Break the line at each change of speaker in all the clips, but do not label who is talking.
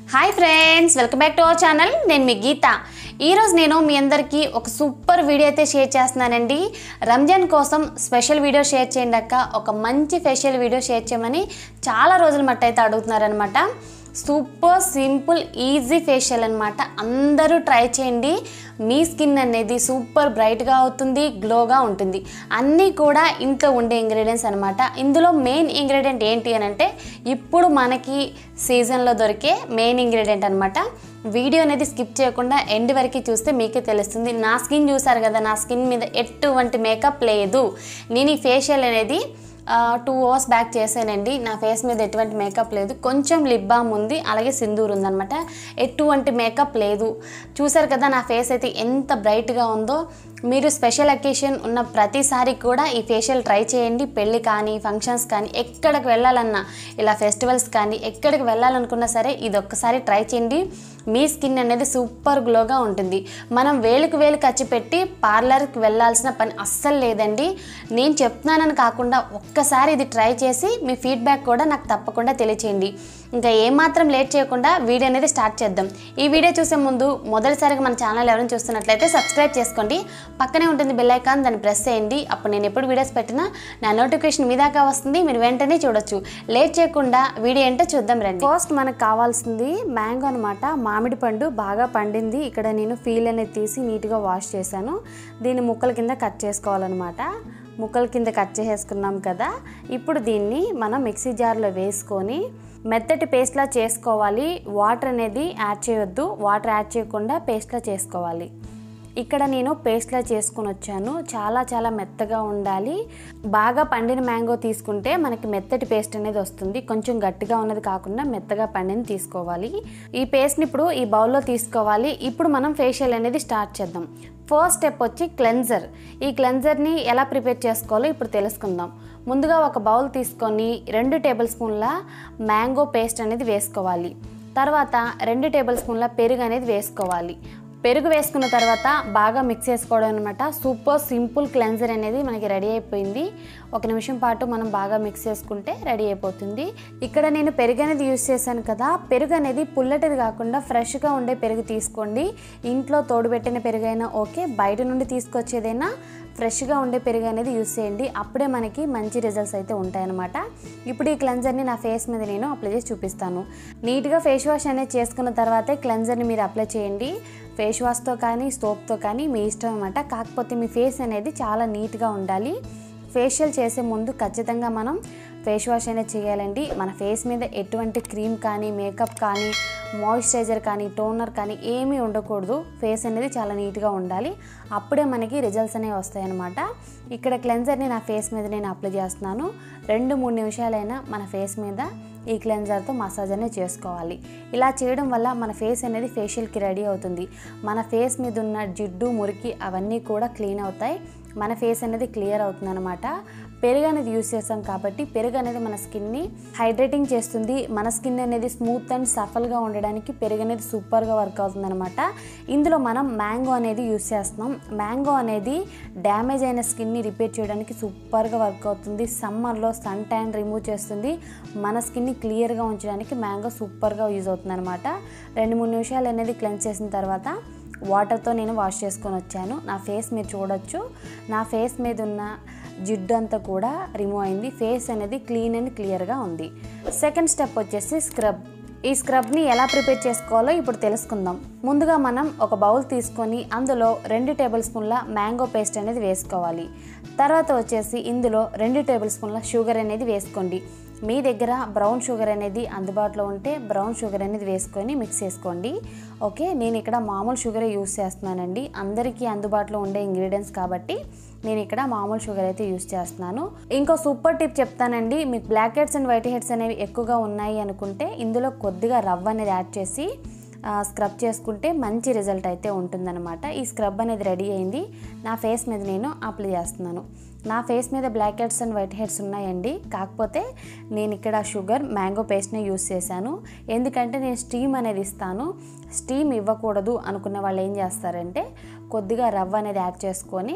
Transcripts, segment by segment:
hi friends welcome back to our channel నేను మీ గీత ఈరోజు నేను మీ అందరికీ ఒక సూపర్ వీడియో అయితే షేర్ చేస్తున్నానండి రంజాన్ కోసం స్పెషల్ వీడియో షేర్ చేయండి అక్క ఒక మంచి ఫేషియల్ వీడియో షేర్ చేయమని చాలా రోజుల మట్టు అయితే అడుగుతున్నారనమాట సూపర్ సింపుల్ ఈజీ ఫేషియల్ అనమాట అందరూ ట్రై చేయండి మీ స్కిన్ అనేది సూపర్ బ్రైట్గా అవుతుంది గ్లోగా ఉంటుంది అన్నీ కూడా ఇంట్లో ఉండే ఇంగ్రీడియంట్స్ అనమాట ఇందులో మెయిన్ ఇంగ్రీడియంట్ ఏంటి అని అంటే ఇప్పుడు మనకి సీజన్లో దొరికే మెయిన్ ఇంగ్రీడియంట్ అనమాట వీడియో అనేది స్కిప్ చేయకుండా ఎండ్ వరకు చూస్తే మీకే తెలుస్తుంది నా స్కిన్ చూసారు కదా నా స్కిన్ మీద ఎటువంటి మేకప్ లేదు నేను ఈ ఫేషియల్ అనేది టూ అవర్స్ బ్యాక్ చేశానండి నా ఫేస్ మీద ఎటువంటి మేకప్ లేదు కొంచెం లిప్ బామ్ ఉంది అలాగే సింధూర్ ఉందనమాట ఎటువంటి మేకప్ లేదు చూసారు కదా నా ఫేస్ అయితే ఎంత బ్రైట్గా ఉందో మీరు స్పెషల్ అకేషన్ ఉన్న ప్రతిసారి కూడా ఈ ఫేషియల్ ట్రై చేయండి పెళ్ళి కానీ ఫంక్షన్స్ కానీ ఎక్కడికి వెళ్ళాలన్నా ఇలా ఫెస్టివల్స్ కానీ ఎక్కడికి వెళ్ళాలనుకున్నా సరే ఇది ఒక్కసారి ట్రై చేయండి మీ స్కిన్ అనేది సూపర్ గ్లోగా ఉంటుంది మనం వేలుకు వేలు ఖర్చు పెట్టి పార్లర్కి వెళ్ళాల్సిన పని అస్సలు లేదండి నేను చెప్తున్నానని కాకుండా ఒక్కసారి ఇది ట్రై చేసి మీ ఫీడ్బ్యాక్ కూడా నాకు తప్పకుండా తెలియచేయండి ఇంకా ఏమాత్రం లేట్ చేయకుండా వీడియో అనేది స్టార్ట్ చేద్దాం ఈ వీడియో చూసే ముందు మొదటిసారిగా మన ఛానల్ ఎవరైనా చూస్తున్నట్లయితే సబ్స్క్రైబ్ చేసుకోండి పక్కనే ఉంటుంది బెల్ ఐకాన్ దాన్ని ప్రెస్ చేయండి అప్పుడు నేను ఎప్పుడు వీడియోస్ పెట్టినా నా నోటిఫికేషన్ మీ దాకా వస్తుంది మీరు వెంటనే చూడొచ్చు లేట్ చేయకుండా వీడియో ఏంటో చూద్దాం రండి ఫస్ట్ మనకు కావాల్సింది మ్యాంగో అనమాట మామిడి పండు బాగా పండింది ఇక్కడ నేను ఫీల్ అనేది తీసి నీట్గా వాష్ చేశాను దీన్ని ముక్కల కింద కట్ చేసుకోవాలన్నమాట ముక్కల కింద కట్ చేసేసుకున్నాం కదా ఇప్పుడు దీన్ని మనం మిక్సీ జార్లో వేసుకొని మెత్తటి పేస్ట్లా చేసుకోవాలి వాటర్ అనేది యాడ్ చేయొద్దు వాటర్ యాడ్ చేయకుండా పేస్ట్లా చేసుకోవాలి ఇక్కడ నేను పేస్ట్లా చేసుకుని వచ్చాను చాలా చాలా మెత్తగా ఉండాలి బాగా పండిన మ్యాంగో తీసుకుంటే మనకి మెత్తటి పేస్ట్ అనేది వస్తుంది కొంచెం గట్టిగా ఉన్నది కాకుండా మెత్తగా పండిన తీసుకోవాలి ఈ పేస్ట్ని ఇప్పుడు ఈ బౌల్లో తీసుకోవాలి ఇప్పుడు మనం ఫేషియల్ అనేది స్టార్ట్ చేద్దాం ఫస్ట్ స్టెప్ వచ్చి క్లెన్జర్ ఈ క్లెన్జర్ని ఎలా ప్రిపేర్ చేసుకోవాలో ఇప్పుడు తెలుసుకుందాం ముందుగా ఒక బౌల్ తీసుకొని రెండు టేబుల్ స్పూన్ల మ్యాంగో పేస్ట్ అనేది వేసుకోవాలి తర్వాత రెండు టేబుల్ స్పూన్ల పెరుగు అనేది వేసుకోవాలి పెరుగు వేసుకున్న తర్వాత బాగా మిక్స్ చేసుకోవడం అనమాట సూపర్ సింపుల్ క్లెన్జర్ అనేది మనకి రెడీ అయిపోయింది ఒక నిమిషం పాటు మనం బాగా మిక్స్ చేసుకుంటే రెడీ అయిపోతుంది ఇక్కడ నేను పెరుగు అనేది యూస్ చేశాను కదా పెరుగు అనేది పుల్లటిది కాకుండా ఫ్రెష్గా ఉండే పెరుగు తీసుకోండి ఇంట్లో తోడుపెట్టిన పెరుగైనా ఓకే బయట నుండి తీసుకొచ్చేదైనా ఫ్రెష్గా ఉండే పెరుగు అనేది యూస్ చేయండి అప్పుడే మనకి మంచి రిజల్ట్స్ అయితే ఉంటాయన్నమాట ఇప్పుడు ఈ క్లెన్జర్ని నా ఫేస్ మీద నేను అప్లై చేసి చూపిస్తాను నీట్గా ఫేస్ వాష్ అనేది చేసుకున్న తర్వాతే క్లెన్జర్ని మీరు అప్లై చేయండి ఫేస్ వాష్తో కానీ సోప్తో కానీ మీ ఇష్టం అనమాట కాకపోతే మీ ఫేస్ అనేది చాలా నీట్గా ఉండాలి ఫేషియల్ చేసే ముందు ఖచ్చితంగా మనం ఫేస్ వాష్ అనేది చేయాలండి మన ఫేస్ మీద ఎటువంటి క్రీమ్ కానీ మేకప్ కానీ మాయిశ్చరైజర్ కానీ టోనర్ కానీ ఏమీ ఉండకూడదు ఫేస్ అనేది చాలా నీట్గా ఉండాలి అప్పుడే మనకి రిజల్ట్స్ అనేవి వస్తాయన్నమాట ఇక్కడ క్లెన్జర్ని నా ఫేస్ మీద నేను అప్లై చేస్తున్నాను రెండు మూడు నిమిషాలైనా మన ఫేస్ మీద ఈ క్లెన్జర్తో మసాజ్ అనేది చేసుకోవాలి ఇలా చేయడం వల్ల మన ఫేస్ అనేది ఫేషియల్కి రెడీ అవుతుంది మన ఫేస్ మీద ఉన్న జిడ్డు మురికి అవన్నీ కూడా క్లీన్ అవుతాయి మన ఫేస్ అనేది క్లియర్ అవుతుంది అనమాట పెరుగు అనేది యూస్ చేస్తాం కాబట్టి పెరుగు అనేది మన స్కిన్ని హైడ్రేటింగ్ చేస్తుంది మన స్కిన్ అనేది స్మూత్ అండ్ సఫల్గా ఉండడానికి పెరుగు అనేది సూపర్గా వర్క్ అవుతుంది అనమాట ఇందులో మనం మ్యాంగో అనేది యూస్ చేస్తున్నాం మ్యాంగో అనేది డ్యామేజ్ అయిన స్కిన్ని రిపేర్ చేయడానికి సూపర్గా వర్క్ అవుతుంది సమ్మర్లో సన్ ట్యాన్ రిమూవ్ చేస్తుంది మన స్కిన్ని క్లియర్గా ఉంచడానికి మ్యాంగో సూపర్గా యూజ్ అవుతుంది అనమాట రెండు మూడు నిమిషాలు అనేది క్లెన్స్ చేసిన తర్వాత వాటర్తో నేను వాష్ చేసుకొని వచ్చాను నా ఫేస్ మీరు చూడొచ్చు నా ఫేస్ మీద ఉన్న జిడ్డు అంతా కూడా రిమూవ్ అయింది ఫేస్ అనేది క్లీన్ అండ్ క్లియర్గా ఉంది సెకండ్ స్టెప్ వచ్చేసి స్క్రబ్ ఈ స్క్రబ్ని ఎలా ప్రిపేర్ చేసుకోవాలో ఇప్పుడు తెలుసుకుందాం ముందుగా మనం ఒక బౌల్ తీసుకొని అందులో రెండు టేబుల్ స్పూన్ల మ్యాంగో పేస్ట్ అనేది వేసుకోవాలి తర్వాత వచ్చేసి ఇందులో రెండు టేబుల్ స్పూన్ల షుగర్ అనేది వేసుకోండి మీ దగ్గర బ్రౌన్ షుగర్ అనేది అందుబాటులో ఉంటే బ్రౌన్ షుగర్ అనేది వేసుకొని మిక్స్ చేసుకోండి ఓకే నేను ఇక్కడ మామూలు షుగరే యూస్ చేస్తున్నానండి అందరికీ అందుబాటులో ఉండే ఇంగ్రీడియంట్స్ కాబట్టి నేను ఇక్కడ మామూలు షుగర్ అయితే యూస్ చేస్తున్నాను ఇంకో సూపర్ టిప్ చెప్తానండి మీకు blackheads and whiteheads అనేవి ఎక్కువగా ఉన్నాయి అనుకుంటే ఇందులో కొద్దిగా రవ్వ అనేది యాడ్ చేసి స్క్రబ్ చేసుకుంటే మంచి రిజల్ట్ అయితే ఉంటుందన్నమాట ఈ స్క్రబ్ అనేది రెడీ అయింది నా ఫేస్ మీద నేను అప్లై చేస్తున్నాను నా ఫేస్ మీద blackheads and whiteheads ఉన్నాయండి కాకపోతే నేను ఇక్కడ షుగర్ మ్యాంగో పేస్ట్ని యూస్ చేశాను ఎందుకంటే నేను స్టీమ్ అనేది ఇస్తాను స్టీమ్ ఇవ్వకూడదు అనుకున్న వాళ్ళు ఏం చేస్తారంటే కొద్దిగా రవ్వ అనేది యాడ్ చేసుకొని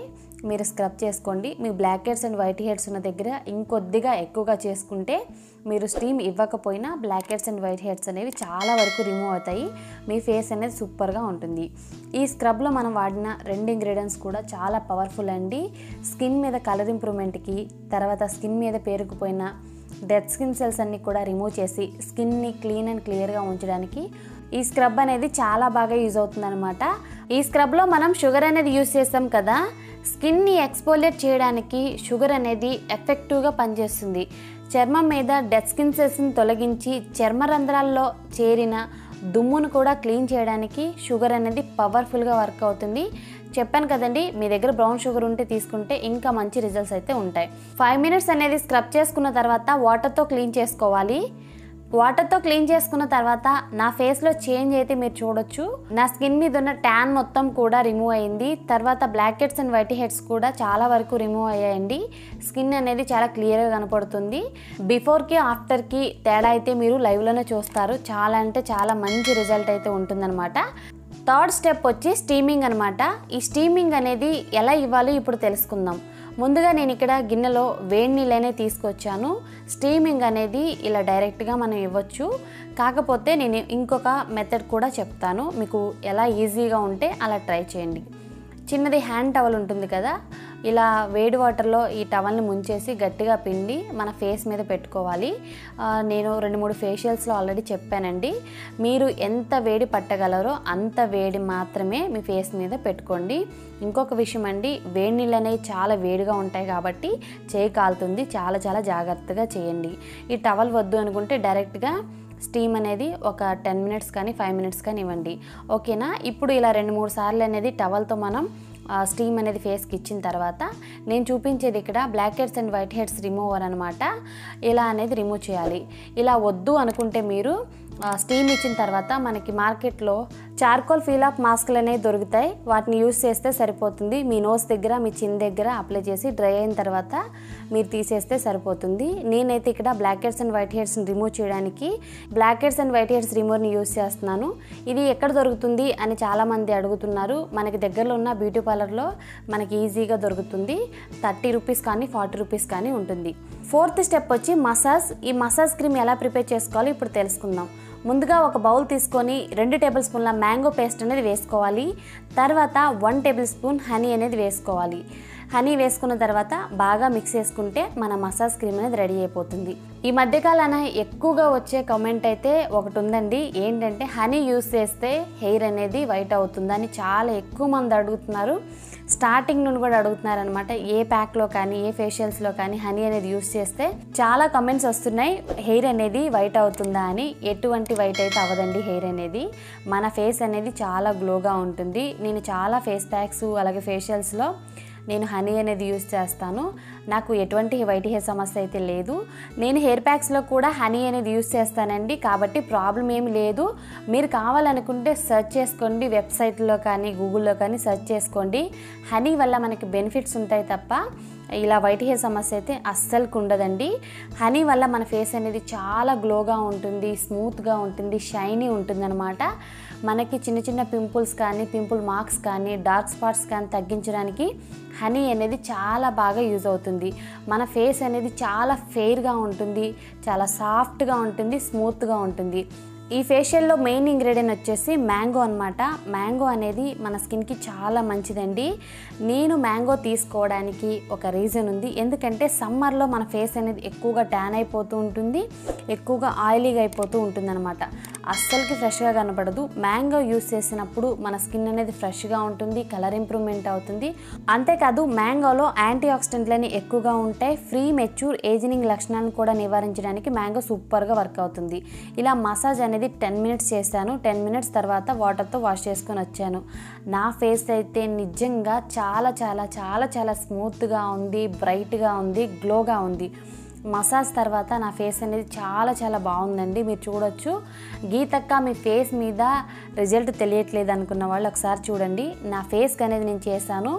మీరు స్క్రబ్ చేసుకోండి మీ blackheads and whiteheads ఉన్న దగ్గర ఇంకొద్దిగా ఎక్కువగా చేసుకుంటే మీరు స్టీమ్ ఇవ్వకపోయినా blackheads and whiteheads అనేవి చాలా వరకు రిమూవ్ అవుతాయి మీ ఫేస్ అనేది సూపర్గా ఉంటుంది ఈ స్క్రబ్లో మనం వాడిన రెండు ఇంగ్రీడియంట్స్ కూడా చాలా పవర్ఫుల్ అండి స్కిన్ మీద కలర్ ఇంప్రూవ్మెంట్కి తర్వాత స్కిన్ మీద పేరుకుపోయిన డెడ్ స్కిన్ సెల్స్ అన్ని కూడా రిమూవ్ చేసి స్కిన్ని క్లీన్ అండ్ క్లియర్గా ఉంచడానికి ఈ స్క్రబ్ అనేది చాలా బాగా యూజ్ అవుతుందన్నమాట ఈ స్క్రబ్లో మనం షుగర్ అనేది యూజ్ చేస్తాం కదా స్కిన్ని ఎక్స్పోలియేట్ చేయడానికి షుగర్ అనేది ఎఫెక్టివ్గా పనిచేస్తుంది చర్మం మీద డెడ్ స్కిన్ సెల్స్ని తొలగించి చర్మ రంధ్రాల్లో చేరిన దుమ్మును కూడా క్లీన్ చేయడానికి షుగర్ అనేది పవర్ఫుల్గా వర్క్ అవుతుంది చెప్పాను కదండి మీ దగ్గర బ్రౌన్ షుగర్ ఉంటే తీసుకుంటే ఇంకా మంచి రిజల్ట్స్ అయితే ఉంటాయి ఫైవ్ మినిట్స్ అనేది స్క్రబ్ చేసుకున్న తర్వాత వాటర్తో క్లీన్ చేసుకోవాలి వాటర్తో క్లీన్ చేసుకున్న తర్వాత నా ఫేస్లో చేంజ్ అయితే మీరు చూడొచ్చు నా స్కిన్ మీద ఉన్న ట్యాన్ మొత్తం కూడా రిమూవ్ అయింది తర్వాత blackheads and whiteheads కూడా చాలా వరకు రిమూవ్ అయ్యాయండి స్కిన్ అనేది చాలా క్లియర్గా కనపడుతుంది బిఫోర్కి ఆఫ్టర్కి తేడా అయితే మీరు లైవ్లోనే చూస్తారు చాలా అంటే చాలా మంచి రిజల్ట్ అయితే ఉంటుందన్నమాట థర్డ్ స్టెప్ వచ్చి స్టీమింగ్ అనమాట ఈ స్టీమింగ్ అనేది ఎలా ఇవ్వాలో ఇప్పుడు తెలుసుకుందాం ముందుగా నేను ఇక్కడ గిన్నెలో వేడి నీళ్ళనే తీసుకొచ్చాను స్టీమింగ్ అనేది ఇలా డైరెక్ట్గా మనం ఇవ్వచ్చు కాకపోతే నేను ఇంకొక మెథడ్ కూడా చెప్తాను మీకు ఎలా ఈజీగా ఉంటే అలా ట్రై చేయండి చిన్నది హ్యాండ్ టవల్ ఉంటుంది కదా ఇలా వేడి వాటర్లో ఈ టవల్ని ముంచేసి గట్టిగా పిండి మన ఫేస్ మీద పెట్టుకోవాలి ఆ, నేను రెండు మూడు ఫేషియల్స్లో ఆల్రెడీ చెప్పానండి మీరు ఎంత వేడి పట్టగలరో అంత వేడి మాత్రమే మీ ఫేస్ మీద పెట్టుకోండి ఇంకొక విషయం అండి వేడి నీళ్ళు అనేవి చాలా వేడిగా ఉంటాయి కాబట్టి చేయి కాలుతుంది చాలా చాలా జాగ్రత్తగా చేయండి ఈ టవల్ వద్దు అనుకుంటే డైరెక్ట్గా స్టీమ్ అనేది ఒక టెన్ మినిట్స్ కానీ ఫైవ్ మినిట్స్ కానీ ఇవ్వండి ఓకేనా ఇప్పుడు ఇలా రెండు మూడు సార్లు అనేది టవల్తో మనం ఆ, స్టీమ్ అనేది ఫేస్కి ఇచ్చిన తర్వాత నేను చూపించేది ఇక్కడ blackheads and whiteheads remover అనమాట ఇలా అనేది రిమూవ్ చేయాలి ఇలా వద్దు అనుకుంటే మీరు ఆ, స్టీమ్ ఇచ్చిన తర్వాత మనకి మార్కెట్లో చార్కోల్ ఫీల్ ఆఫ్ మాస్క్లు అనేవి దొరుకుతాయి వాటిని యూస్ చేస్తే సరిపోతుంది మీ నోస్ దగ్గర మీ చిన్ దగ్గర అప్లై చేసి డ్రై అయిన తర్వాత మీరు తీసేస్తే సరిపోతుంది నేనైతే ఇక్కడ బ్లాక్ హెడ్స్ అండ్ వైట్ హెడ్స్ని రిమూవ్ చేయడానికి blackheads and whiteheads రిమూవర్ని యూస్ చేస్తున్నాను ఇది ఎక్కడ దొరుకుతుంది అని చాలామంది అడుగుతున్నారు మనకి దగ్గరలో ఉన్న బ్యూటీ పార్లర్లో మనకి ఈజీగా దొరుకుతుంది థర్టీ రూపీస్ కానీ ఫార్టీ రూపీస్ కానీ ఉంటుంది ఫోర్త్ స్టెప్ వచ్చి మసాజ్ ఈ మసాజ్ క్రీమ్ ఎలా ప్రిపేర్ చేసుకోవాలో ఇప్పుడు తెలుసుకుందాం ముందుగా ఒక బౌల్ తీసుకొని రెండు టేబుల్ స్పూన్ల మ్యాంగో పేస్ట్ అనేది వేసుకోవాలి తర్వాత వన్ టేబుల్ స్పూన్ హనీ అనేది వేసుకోవాలి హనీ వేసుకున్న తర్వాత బాగా మిక్స్ చేసుకుంటే మన మసాజ్ క్రీమ్ అనేది రెడీ అయిపోతుంది ఈ మధ్యకాలాన ఎక్కువగా వచ్చే కామెంట్ అయితే ఒకటి ఉందండి ఏంటంటే హనీ యూస్ చేస్తే హెయిర్ అనేది వైట్ అవుతుందని చాలా ఎక్కువ మంది అడుగుతున్నారు స్టార్టింగ్ నుండి కూడా అడుగుతున్నారు అనమాట ఏ ప్యాక్లో కానీ ఏ ఫేషియల్స్లో కానీ హనీ అనేది యూస్ చేస్తే చాలా కమెంట్స్ వస్తున్నాయి హెయిర్ అనేది వైట్ అవుతుందా అని ఎటువంటి వైట్ అయితే అవ్వదండి హెయిర్ అనేది మన ఫేస్ అనేది చాలా గ్లోగా ఉంటుంది నేను చాలా ఫేస్ ప్యాక్స్ అలాగే ఫేషియల్స్లో నేను హనీ అనేది యూస్ చేస్తాను నాకు ఎటువంటి వైట్ హెయిర్ సమస్య అయితే లేదు నేను హెయిర్ ప్యాక్స్లో కూడా హనీ అనేది యూస్ చేస్తానండి కాబట్టి ప్రాబ్లం ఏమి లేదు మీరు కావాలనుకుంటే సెర్చ్ చేసుకోండి వెబ్సైట్లో కానీ గూగుల్లో కానీ సెర్చ్ చేసుకోండి హనీ వల్ల మనకి బెనిఫిట్స్ ఉంటాయి తప్ప ఇలా వైట్ హెయిర్ సమస్య అయితే అస్సలుకు ఉండదండి హనీ వల్ల మన ఫేస్ అనేది చాలా గ్లోగా ఉంటుంది స్మూత్గా ఉంటుంది షైనీ ఉంటుందన్నమాట మనకి చిన్న చిన్న పింపుల్స్ కానీ పింపుల్ మార్క్స్ కానీ డార్క్ స్పాట్స్ కానీ తగ్గించడానికి హనీ అనేది చాలా బాగా యూజ్ అవుతుంది మన ఫేస్ అనేది చాలా ఫెయిర్గా ఉంటుంది చాలా సాఫ్ట్గా ఉంటుంది స్మూత్గా ఉంటుంది ఈ ఫేషియల్లో మెయిన్ ఇంగ్రీడియంట్ వచ్చేసి మ్యాంగో అనమాట మ్యాంగో అనేది మన స్కిన్కి చాలా మంచిదండి నేను మ్యాంగో తీసుకోవడానికి ఒక రీజన్ ఉంది ఎందుకంటే సమ్మర్లో మన ఫేస్ అనేది ఎక్కువగా ట్యాన్ అయిపోతూ ఉంటుంది ఎక్కువగా ఆయిలీగా అయిపోతూ ఉంటుందన్నమాట అస్సలకి ఫ్రెష్గా కనపడదు మ్యాంగో యూస్ చేసినప్పుడు మన స్కిన్ అనేది ఫ్రెష్గా ఉంటుంది కలర్ ఇంప్రూవ్మెంట్ అవుతుంది అంతేకాదు మ్యాంగోలో యాంటీ ఆక్సిడెంట్లని ఎక్కువగా ఉంటాయి ఫ్రీ మెచ్యూర్ ఏజినింగ్ లక్షణాలను కూడా నివారించడానికి మ్యాంగో సూపర్గా వర్క్ అవుతుంది ఇలా మసాజ్ అనేది టెన్ మినిట్స్ చేశాను టెన్ మినిట్స్ తర్వాత వాటర్తో వాష్ చేసుకొని వచ్చాను నా ఫేస్ అయితే నిజంగా చాలా చాలా చాలా చాలా స్మూత్గా ఉంది బ్రైట్గా ఉంది గ్లోగా ఉంది మసాజ్ తర్వాత నా ఫేస్ అనేది చాలా చాలా బాగుందండి మీరు చూడొచ్చు గీతక్క మీ ఫేస్ మీద రిజల్ట్ తెలియట్లేదు అనుకున్న వాళ్ళు ఒకసారి చూడండి నా ఫేస్కి అనేది నేను చేశాను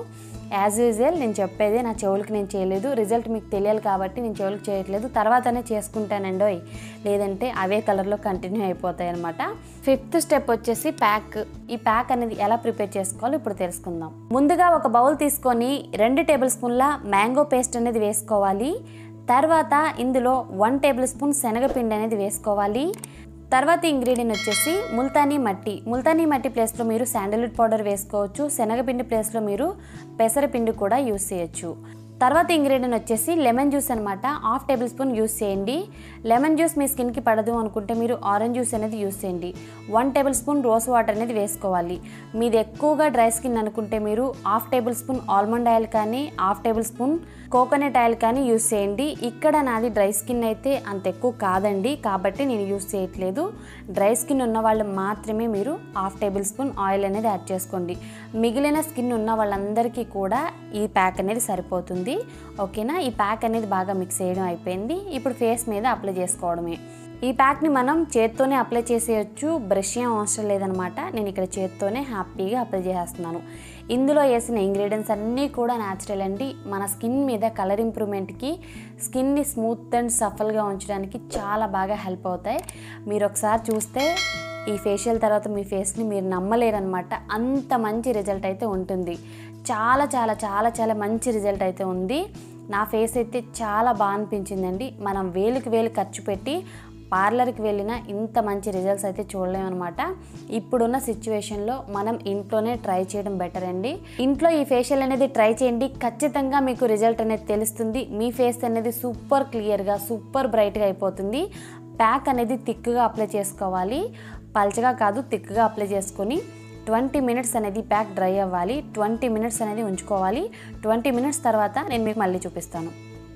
యాజ్ యూజువల్ నేను చెప్పేది నా చెవులకి నేను చేయలేదు రిజల్ట్ మీకు తెలియాలి కాబట్టి నేను చెవులకు చేయట్లేదు తర్వాతనే చేసుకుంటానండి ఓయ్ లేదంటే అవే కలర్లో కంటిన్యూ అయిపోతాయి అనమాట ఫిఫ్త్ స్టెప్ వచ్చేసి ప్యాక్ ఈ ప్యాక్ అనేది ఎలా ప్రిపేర్ చేసుకోవాలో ఇప్పుడు తెలుసుకుందాం ముందుగా ఒక బౌల్ తీసుకొని రెండు టేబుల్ స్పూన్ల మ్యాంగో పేస్ట్ అనేది వేసుకోవాలి తర్వాత ఇందులో వన్ టేబుల్ స్పూన్ శనగపిండి అనేది వేసుకోవాలి తర్వాత ఇంగ్రీడియంట్ వచ్చేసి ముల్తానీ మట్టి ముల్తానీ మట్టి ప్లేస్లో మీరు శాండల్వుడ్ పౌడర్ వేసుకోవచ్చు శనగపిండి ప్లేస్లో మీరు పెసరపిండి కూడా యూస్ చేయొచ్చు తర్వాత ఇంగ్రీడియంట్ వచ్చేసి లెమన్ జ్యూస్ అనమాట హాఫ్ టేబుల్ స్పూన్ యూస్ చేయండి లెమన్ జ్యూస్ మీ స్కిన్కి పడదు అనుకుంటే మీరు ఆరెంజ్ జ్యూస్ అనేది యూస్ చేయండి one tablespoon rose water అనేది వేసుకోవాలి మీది ఎక్కువగా డ్రై స్కిన్ అనుకుంటే మీరు half tablespoon almond oil కానీ half tablespoon coconut oil కానీ యూస్ చేయండి ఇక్కడ నాది డ్రై స్కిన్ అయితే అంత ఎక్కువ కాదండి కాబట్టి నేను యూస్ చేయట్లేదు డ్రై స్కిన్ ఉన్న వాళ్ళు మాత్రమే మీరు హాఫ్ టేబుల్ స్పూన్ ఆయిల్ అనేది యాడ్ చేసుకోండి మిగిలిన స్కిన్ ఉన్న వాళ్ళందరికీ కూడా ఈ ప్యాక్ అనేది సరిపోతుంది ఓకేనా ఈ ప్యాక్ అనేది బాగా మిక్స్ చేయడం అయిపోయింది ఇప్పుడు ఫేస్ మీద అప్లై చేసుకోవడమే ఈ ప్యాక్ని మనం చేత్తోనే అప్లై చేసేయచ్చు బ్రష్ ఏం అవసరం లేదనమాట నేను ఇక్కడ చేత్తోనే హ్యాపీగా అప్లై చేసేస్తున్నాను ఇందులో వేసిన ఇంగ్రీడియంట్స్ అన్నీ కూడా న్యాచురల్ అండి మన స్కిన్ మీద కలర్ ఇంప్రూవ్మెంట్కి స్కిన్ని స్మూత్ అండ్ సఫల్గా ఉంచడానికి చాలా బాగా హెల్ప్ అవుతాయి మీరు ఒకసారి చూస్తే ఈ ఫేషియల్ తర్వాత మీ ఫేస్ని మీరు నమ్మలేరనమాట అంత మంచి రిజల్ట్ అయితే ఉంటుంది చాలా చాలా చాలా చాలా మంచి రిజల్ట్ అయితే ఉంది నా ఫేస్ అయితే చాలా బాగా అనిపించిందండి మనం వేలుకి వేలు ఖర్చు పెట్టి పార్లర్కి వెళ్ళినా ఇంత మంచి రిజల్ట్స్ అయితే చూడలేమన్నమాట ఇప్పుడున్న సిచ్యువేషన్లో మనం ఇంట్లోనే ట్రై చేయడం బెటర్ అండి ఇంట్లో ఈ ఫేషియల్ అనేది ట్రై చేయండి ఖచ్చితంగా మీకు రిజల్ట్ అనేది తెలుస్తుంది మీ ఫేస్ అనేది సూపర్ క్లియర్గా సూపర్ బ్రైట్గా అయిపోతుంది ప్యాక్ అనేది థిక్గా అప్లై చేసుకోవాలి పల్చగా కాదు థిక్గా అప్లై చేసుకొని ట్వంటీ మినిట్స్ అనేది ప్యాక్ డ్రై అవ్వాలి ట్వంటీ మినిట్స్ అనేది ఉంచుకోవాలి ట్వంటీ మినిట్స్ తర్వాత నేను మీకు మళ్ళీ చూపిస్తాను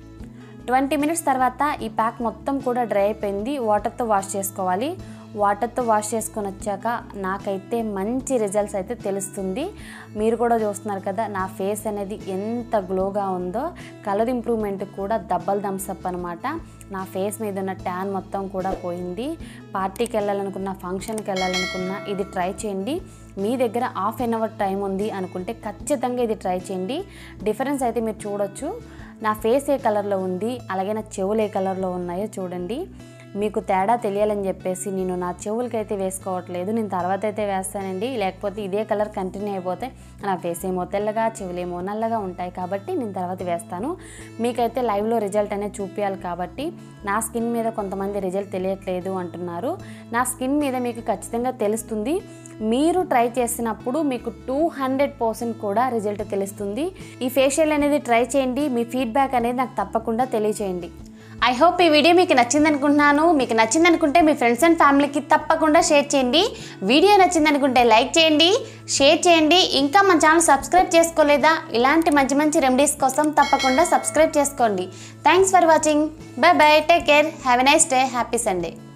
ట్వంటీ మినిట్స్ తర్వాత ఈ ప్యాక్ మొత్తం కూడా డ్రై అయిపోయింది వాటర్తో వాష్ చేసుకోవాలి వాటర్తో వాష్ చేసుకొని వచ్చాక నాకైతే మంచి రిజల్ట్స్ అయితే తెలుస్తుంది మీరు కూడా చూస్తున్నారు కదా నా ఫేస్ అనేది ఎంత గ్లోగా ఉందో కలర్ ఇంప్రూవ్మెంట్ కూడా డబల్ థమ్స్అప్ అనమాట నా ఫేస్ మీద ఉన్న ట్యాన్ మొత్తం కూడా పోయింది పార్టీకి వెళ్ళాలనుకున్న ఫంక్షన్కి వెళ్ళాలనుకున్న ఇది ట్రై చేయండి మీ దగ్గర హాఫ్ అన్ అవర్ టైం ఉంది అనుకుంటే ఖచ్చితంగా ఇది ట్రై చేయండి డిఫరెన్స్ అయితే మీరు చూడొచ్చు నా ఫేస్ ఏ కలర్లో ఉంది అలాగే నా చెవులు ఏ కలర్లో ఉన్నాయో చూడండి మీకు తేడా తెలియాలని చెప్పేసి నేను నా చెవులకైతే వేసుకోవట్లేదు నేను తర్వాత అయితే వేస్తానండి లేకపోతే ఇదే కలర్ కంటిన్యూ అయిపోతే నా ఫేస్ ఏమో తెల్లగా చెవులేమో నల్లగా ఉంటాయి కాబట్టి నేను తర్వాత వేస్తాను మీకైతే లైవ్లో రిజల్ట్ అనేది చూపించాలి కాబట్టి నా స్కిన్ మీద కొంతమంది రిజల్ట్ తెలియట్లేదు అంటున్నారు నా స్కిన్ మీద మీకు ఖచ్చితంగా తెలుస్తుంది మీరు ట్రై చేసినప్పుడు మీకు టూ హండ్రెడ్ పర్సెంట్ కూడా రిజల్ట్ తెలుస్తుంది ఈ ఫేషియల్ అనేది ట్రై చేయండి మీ ఫీడ్బ్యాక్ అనేది నాకు తప్పకుండా తెలియచేయండి ఐ హోప్ ఈ వీడియో మీకు నచ్చింది అనుకుంటున్నాను మీకు నచ్చింది అనుకుంటే మీ ఫ్రెండ్స్ అండ్ ఫ్యామిలీకి తప్పకుండా షేర్ చేయండి వీడియో నచ్చింది అనుకుంటే లైక్ చేయండి షేర్ చేయండి ఇంకా మన ఛానల్ సబ్స్క్రైబ్ చేసుకోలేదా ఇలాంటి మంచి మంచి రెమెడీస్ కోసం తప్పకుండా సబ్స్క్రైబ్ చేసుకోండి thanks for watching bye bye take care have a nice day happy Sunday